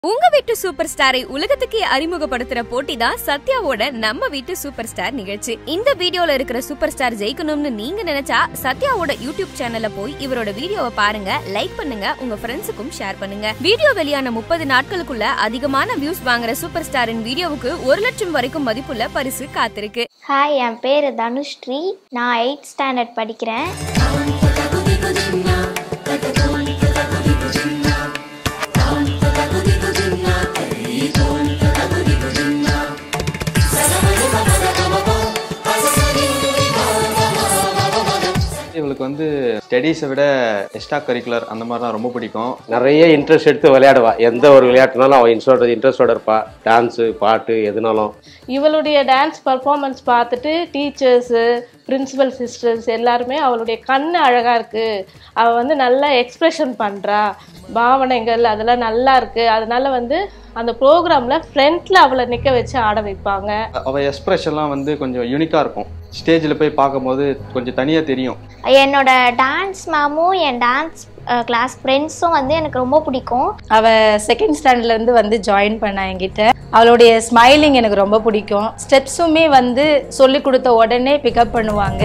உங்க வீட்டு சூப்பர் ஸ்டாரை உலகத்துக்கே அறிமுகப்படுத்துற போட்டி தான் சத்யாவோட நம்ம வீட்டு சூப்பர் ஸ்டார் நிகழ்ச்சி இந்த வீடியோல இருக்கிற சூப்பர் ஸ்டார் ஜெயிக்கணும்னு நீங்க நினைச்சா சத்யாவோட யூடியூப் சேனல்ல போய் இவரோட வீடியோவை பாருங்க லைக் பண்ணுங்க உங்க ஃப்ரெண்ட்ஸுக்கும் ஷேர் பண்ணுங்க வீடியோ வெளியான முப்பது நாட்களுக்குள்ள அதிகமான வியூஸ் வாங்குற சூப்பர் ஸ்டாரின் வீடியோவுக்கு ஒரு லட்சம் வரைக்கும் மதிப்புள்ள பரிசு காத்திருக்கு ஹாய் என் பேர் தனுஸ்ரீ நான் எயிட் ஸ்டாண்டர்ட் படிக்கிறேன் இவளுக்கு வந்து ஸ்டடீஸை விட எக்ஸ்ட்ரா கரிக்குலர் அந்த மாதிரிலாம் ரொம்ப பிடிக்கும் நிறைய இன்ட்ரெஸ்ட் எடுத்து விளையாடுவா எந்த ஒரு விளையாட்டுனாலும் அவள் இன்ட்ரெஸ்ட் இன்ட்ரெஸ்டோட இருப்பா டான்ஸு பாட்டு எதுனாலும் இவளுடைய டான்ஸ் பர்ஃபார்மன்ஸ் பார்த்துட்டு டீச்சர்ஸு பிரின்சிபல் சிஸ்டர்ஸ் எல்லாருமே அவளுடைய கண்ணு அழகாக இருக்குது அவள் வந்து நல்லா எக்ஸ்ப்ரெஷன் பண்ணுறா பாவனைகள் அதெல்லாம் நல்லா இருக்குது அதனால வந்து அந்த ப்ரோக்ராமில் ஃப்ரண்ட்டில் அவளை நிற்க வச்சு ஆட வைப்பாங்க அவள் எக்ஸ்பிரஷன்லாம் வந்து கொஞ்சம் யூனிக்காக இருக்கும் ஸ்டேஜில் போய் பார்க்கும்போது கொஞ்சம் தனியாக தெரியும் என்னோட டான்ஸ் மேமும் என் டான்ஸ் கிளாஸ் ஃப்ரெண்ட்ஸும் வந்து எனக்கு ரொம்ப பிடிக்கும் அவ செகண்ட் ஸ்டாண்டர்ட்ல இருந்து வந்து ஜாயின் பண்ணா என்கிட்ட அவளுடைய ஸ்மைலிங் எனக்கு ரொம்ப பிடிக்கும் ஸ்டெப்ஸுமே வந்து சொல்லி கொடுத்த உடனே பிக்கப் பண்ணுவாங்க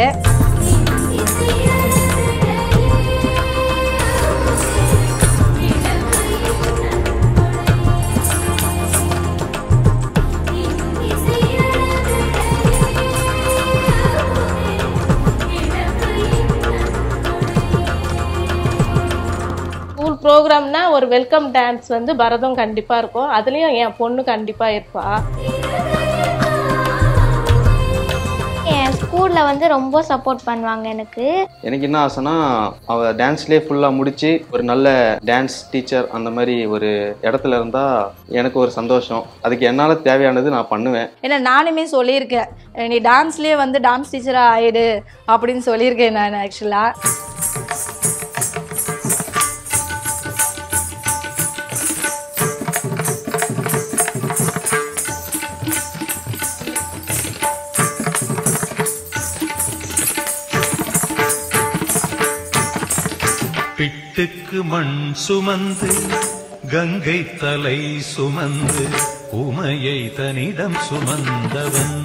ஸ்கூல் ப்ரோக்ராம்னா ஒரு வெல்கம் டான்ஸ் வந்து பரதம் கண்டிப்பாக இருக்கும் அதுலேயும் என் பொண்ணு கண்டிப்பாக இருப்பாள் என் ஸ்கூலில் வந்து ரொம்ப சப்போர்ட் பண்ணுவாங்க எனக்கு எனக்கு என்ன ஆசைன்னா அவள் டான்ஸ்லேயே ஃபுல்லாக முடிச்சு ஒரு நல்ல டான்ஸ் டீச்சர் அந்த மாதிரி ஒரு இடத்துல இருந்தால் எனக்கு ஒரு சந்தோஷம் அதுக்கு என்னால் தேவையானது நான் பண்ணுவேன் ஏன்னா நானுமே சொல்லியிருக்கேன் நீ டான்ஸ்லேயே வந்து டான்ஸ் டீச்சராக ஆயிடு அப்படின்னு சொல்லியிருக்கேன் நான் ஆக்சுவலாக பிட்டுக்கு மண் சுமந்து கங்கை தலை சுமந்து உமையை தனிடம் சுமந்தவன்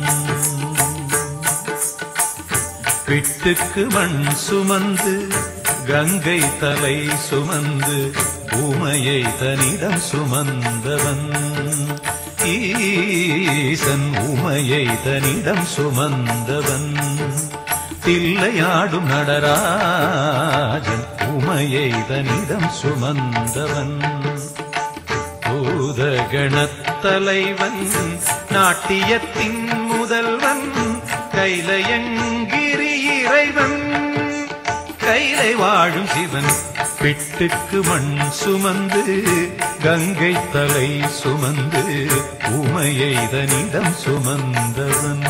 பிட்டுக்கு மண் சுமந்து கங்கை தலை சுமந்து உமையை தனிடம் சுமந்தவன் ஈசன் உமையை தனிடம் சுமந்தவன் தில்லையாடும் நடராஜன் உமையை தனிடம் சுமந்தவன் பூதகணத்தலைவன் நாட்டியத்தின் முதல்வன் கைலையங்கிரி இறைவன் கைலை வாழும் சிவன் பிட்டுக்கு மண் சுமந்து கங்கை தலை சுமந்து உமையை தனிடம் சுமந்தவன்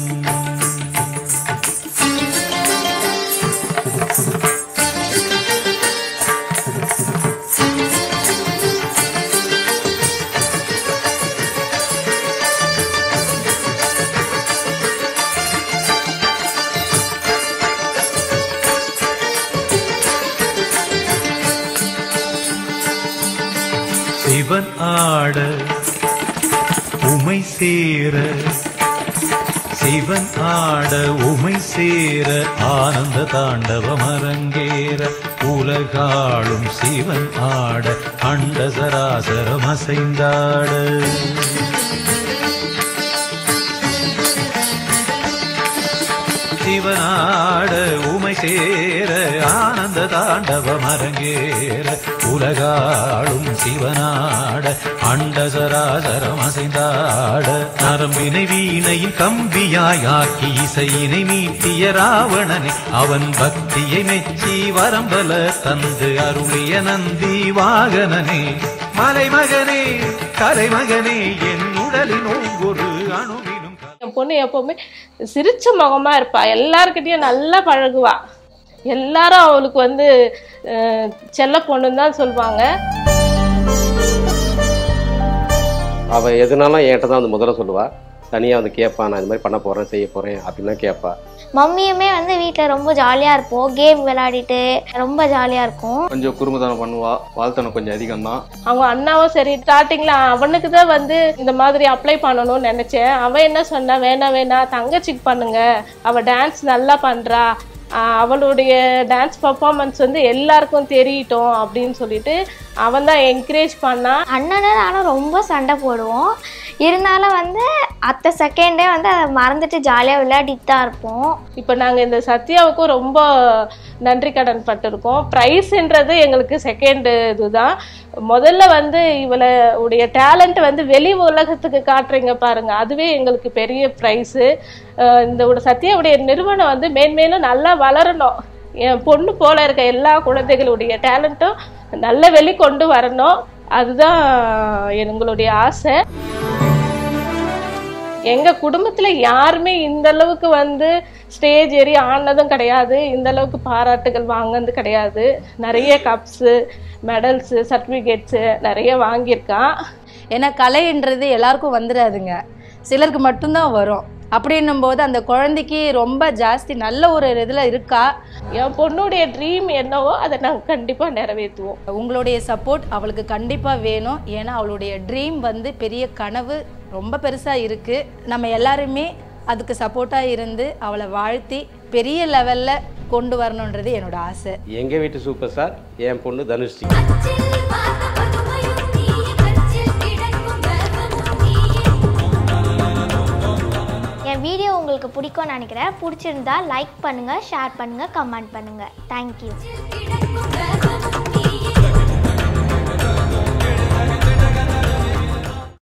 சிவன் ஆட உமை சேர சிவன் ஆட உமை சேர ஆனந்த தாண்டவம் அரங்கேற உலகாளும் சிவன் ஆட அண்ட சராசரம் அசைந்தாட சிவனாட உமை சேர ஆனந்த தாண்டவம் அரங்கேற உலகாளும் சிவனாட அண்டசராசரம் அசைந்தாட நரம்பினை வீணையின் கம்பியாய் ஆக்கி இசையினை மீட்டிய ராவணனை அவன் பக்தியை மெச்சி வரம்பல தந்து அருளிய நந்தி வாகனனே மலைமகனே கலைமகனே என் உடலின் ஒவ்வொரு அணுவிலும் கலை- என் பொண்ணு எப்போவுமே சிரிச்ச முகமாக இருப்பா எல்லாருக்கிட்டேயும் நல்லா பழகுவா எல்லாரும் அவளுக்கு வந்து அஹ், செல்ல பொண்ணுன்னு தான் சொல்லுவாங்க அவள் எதுனாலும் என்கிட்ட தான் வந்து முதல்ல சொல்லுவா தனியாக வந்து கேட்பா நான் இது மாதிரி பண்ண போகிறேன் செய்ய போகிறேன் அப்படின்னு தான் கேட்பா மம்மியுமே வந்து வீட்டில் ரொம்ப ஜாலியாக இருப்போம் கேம் விளையாடிட்டு ரொம்ப ஜாலியாக இருக்கும் கொஞ்சம் குறும்புத்தனம் பண்ணுவா வாழ்த்தனம் கொஞ்சம் அதிகம் தான் அவங்க அண்ணாவும் சரி ஸ்டார்டிங்ல அவனுக்கு தான் வந்து இந்த மாதிரி அப்ளை பண்ணணும்னு நினைச்சேன் அவன் என்ன சொன்னா வேணாம் வேணாம் தங்கச்சிக்கு பண்ணுங்க அவ டான்ஸ் நல்லா பண்றா ஆஹ் அவளுடைய டான்ஸ் பர்ஃபார்மன்ஸ் வந்து எல்லாருக்கும் தெரியட்டும் அப்படின்னு சொல்லிட்டு அவன் தான் என்கரேஜ் பண்ணான் அண்ணனும் நானும் ரொம்ப சண்டை போடுவோம் இருந்தாலும் வந்து அத்த செகண்டே வந்து அதை மறந்துட்டு ஜாலியாக விளையாடிட்டு தான் இருப்போம் இப்போ நாங்கள் இந்த சத்யாவுக்கும் ரொம்ப நன்றி கடன் பட்டிருக்கோம் ப்ரைஸ்ன்றது எங்களுக்கு செகண்ட் இதுதான் முதல்ல வந்து இவளை உடைய டேலண்ட் வந்து வெளி உலகத்துக்கு காட்டுறீங்க பாருங்க அதுவே எங்களுக்கு பெரிய ப்ரைஸு இந்த ஒரு சத்யாவுடைய நிறுவனம் வந்து மேன்மேலும் நல்லா வளரணும் என் பொண்ணு போல இருக்க எல்லா குழந்தைகளுடைய டேலண்ட்டும் நல்ல வெளி கொண்டு வரணும் அதுதான் எங்களுடைய ஆசை எங்க குடும்பத்துல யாருமே இந்த அளவுக்கு வந்து ஸ்டேஜ் ஏறி ஆனதும் கிடையாது இந்த அளவுக்கு பாராட்டுகள் வாங்கினது கிடையாது நிறைய கப்ஸு மெடல்ஸு சர்டிஃபிகேட்ஸு நிறைய வாங்கியிருக்கான் ஏன்னா கலைன்றது எல்லாருக்கும் வந்துடாதுங்க சிலருக்கு மட்டும்தான் வரும் அப்படின்னும் போது அந்த குழந்தைக்கு ரொம்ப ஜாஸ்தி நல்ல ஒரு இதில் இருக்கா என் பொண்ணுடைய ட்ரீம் என்னவோ அதை நாங்கள் கண்டிப்பாக நிறைவேற்றுவோம் உங்களுடைய சப்போர்ட் அவளுக்கு கண்டிப்பாக வேணும் ஏன்னா அவளுடைய ட்ரீம் வந்து பெரிய கனவு ரொம்ப பெருசாக இருக்குது நம்ம எல்லாருமே அதுக்கு சப்போர்ட்டாக இருந்து அவளை வாழ்த்தி பெரிய லெவலில் கொண்டு வரணுன்றது என்னோட ஆசை எங்கள் வீட்டு சூப்பர் ஸ்டார் என் பொண்ணு தனுஷ்டி என் வீடியோ உங்களுக்கு பிடிக்கும்னு நினைக்கிறேன் பிடிச்சிருந்தா லைக் பண்ணுங்கள் ஷேர் பண்ணுங்கள் கமெண்ட் பண்ணுங்கள் தேங்க்யூ கிடக்கும்